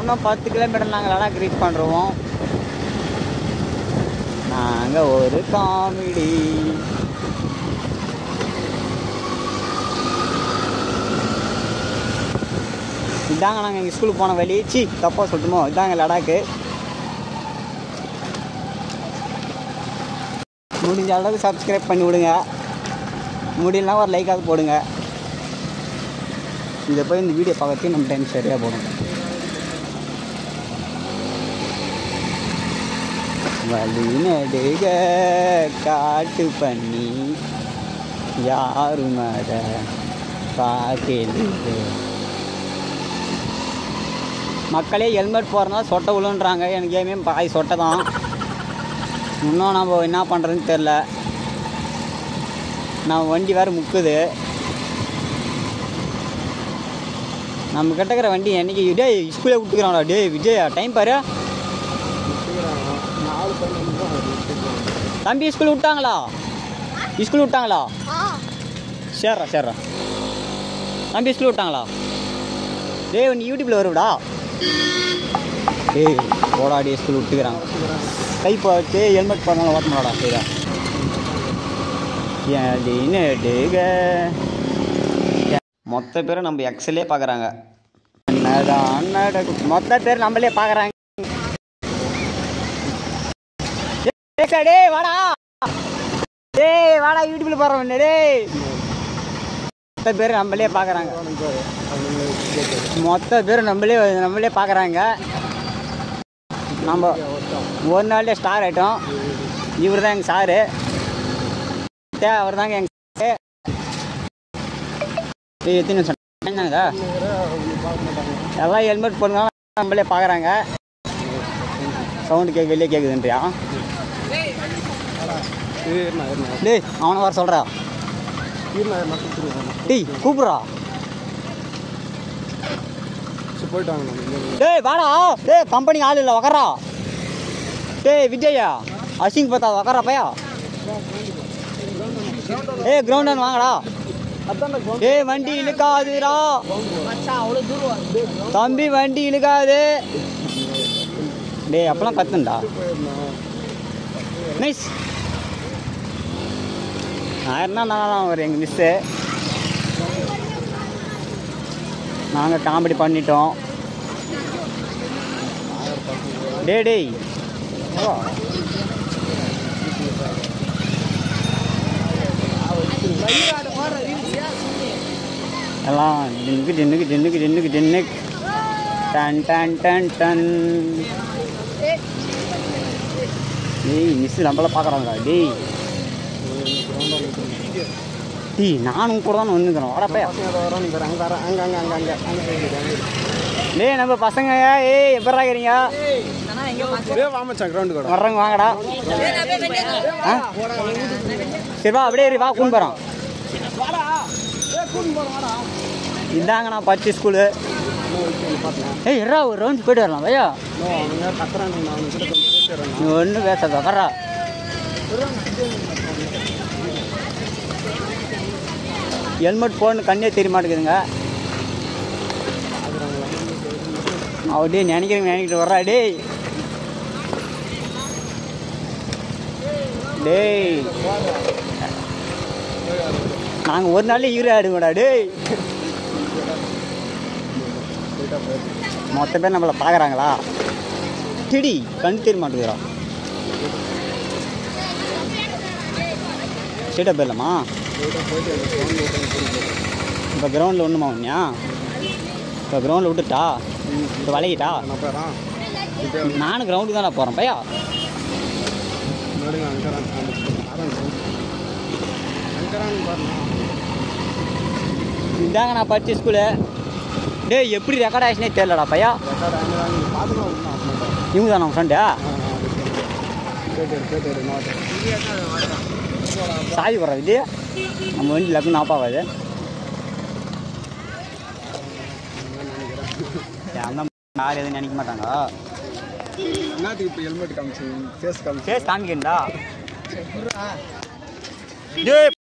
இன்னும் பத்து கிலோமீட்டர் நாங்கள் லடாக் ரீச் பண்ணுறோம் நாங்கள் ஒரு காமெடி இதாங்க நாங்கள் எங்கள் ஸ்கூலுக்கு போன வழி சி தப்பாக சொல்லட்டுமோ இதாங்க லடாக்கு முடிஞ்ச அளவுக்கு சப்ஸ்கிரைப் பண்ணி விடுங்க முடியலாம் ஒரு லைக்காவது போடுங்க இதை போய் இந்த வீடியோ பார்க்கறதுக்கு நம்ம டைம் சரியாக போடும் வழி நடுக காட்டு பண்ணி யாரும் அதை பார்க்கல மக்களே ஹெல்மெட் போடுறதுனால சொட்டை விழுன்றாங்க எனக்கு ஏமே பாய் சொட்டை தான் இன்னும் நம்ம என்ன பண்ணுறதுன்னு தெரில நான் வண்டி வேறு முக்குது நம்ம கிட்டக்கிற வண்டி என்னைக்கு டேய் ஸ்கூலே விட்டுக்கிறாங்களா டேய் விஜய் டைம் பாரு தம்பி ஸ்கூல் விட்டாங்களா ஸ்கூல் விட்டாங்களா சரிடா சரிடா தம்பி ஸ்கூல் விட்டாங்களா டேய் நீ யூடியூப்பில் வருவிடா டேய் போடா டே ஸ்கூல் விட்டுக்கிறாங்க கை பார்த்து ஹெல்மெட் பண்ணாலும் ஓட்ட மாடா சரிடா நடுக மொத்த பேரும் நம்ம எக்ஸலே பார்க்குறாங்க என்னதான் நடக்கும் மொத்த பேர் நம்மளே பார்க்குறாங்க டேய் வாடா டேய் வாடா யூடியூப்ல போடுறவன் டேய் மொத்த பேர் நம்மளே பார்க்குறாங்க மொத்த பேர் நம்மளே நம்மளே பார்க்குறாங்க நம்ம ஒரு நாள்லேயே ஸ்டார் ஆகிட்டோம் இவர் தான் எங்கள் சாரு அவர் தாங்க எங்கள் ஏய், எத்தனை நிமிஷம் என்னங்கடா எல்லாம் ஹெல்மெட் போடுங்க நம்மளே பார்க்குறாங்க சவுண்டு கேட்க வெளியே கேட்குதுன்றியா டேய் அவனை வர சொல்கிறா டேய் கூப்பிட்றா போயிட்டு வாங்க டேய் வாடா டேய் கம்பெனி ஆள் இல்லை உக்கறா டேய் விஜயா அசிங் பார்த்தா உக்கறா பையா ஏய் கிரவுண்ட் வாங்கடா ஏய் வண்டி இழுக்காதுடா தம்பி வண்டி இழுக்காது டேய் அப்பெல்லாம் கத்துண்டா நைஸ் நான் என்ன நான் ஒரு எங்கள் மிஸ்ஸு நாங்கள் காமெடி பண்ணிட்டோம் டே டேய் வா. எல்லாம் டின்னுக்கு டின்னுக்கு டின்னுக்கு டின்னுக்கு டின்னுக்கு டன் டன் டன் டன் டேய் மிஸ் நம்மள பார்க்குறாங்க டேய் டேய் நானும் கூட தான் வந்துக்கிறோம் வாடப்பையா டேய் நம்ம பசங்க ஏய் எப்படா இருக்கிறீங்க கிரவுண்டு கூட வர்றவங்க வாங்கடா ஆ? சரி வா அப்படியே இரு, வா கூண்டு போகிறோம் இதாங்க நான் பச்சை ஸ்கூலு ஏய் இருடா ஒரு ரவுண்ட் போயிட்டு வரலாம் பையா அவனுங்க கத்துறானுங்க நான் அவனுக்கு கிட்ட கொஞ்சம் பேசுறேன் நீ ஒன்றும் பேசாத வர்றா ஹெல்மெட் போடணும் கண்ணே தெரிய மாட்டேங்குதுங்க அப்படியே நினைக்கிறேன் நினைக்கிட்டு வர்றா டேய் டேய் நாங்கள் ஒரு நாள்ல ஈர ஆடுங்கடா டேய் மொத்த பேர் நம்மளை பார்க்குறாங்களா செடி கண் தெரிய மாட்டேங்கிறோம் சீட்டை போயிடலாமா இப்போ கிரவுண்டில் ஒன்றுமா ஒன்றியா இப்போ கிரவுண்டில் விட்டுட்டா இப்போ வளைக்கிட்டா நான் போயிடறான் இப்போ நானும் கிரவுண்டுக்கு தான் போகிறேன் பையா நடுங்க அங்கரான் அங்கரான் பாருங்க இதாங்க நான் படித்த ஸ்கூலு டேய் எப்படி ரெக்கார்ட் ஆச்சுனே தெரியலடா பையா ரெக்கார்டு அங்கரான் பார்த்துக்கலாம் ஒன்றும் ஆகமாட்டேன் இவங்க தான் நம்ம ஃப்ரெண்டா கேட்டு கேட்டு நான் சாவி போடுற இது நம்ம வண்டி லக்குன்னு ஆஃப் ஆகாது அந்த யார் எதுவும் நினைக்க மாட்டாங்க என்னத்துக்கு இப்போ ஹெல்மெட் காமிச்சு ஃபேஸ் காமிச்சு ஃபேஸ் காமிக்கண்டா டேய்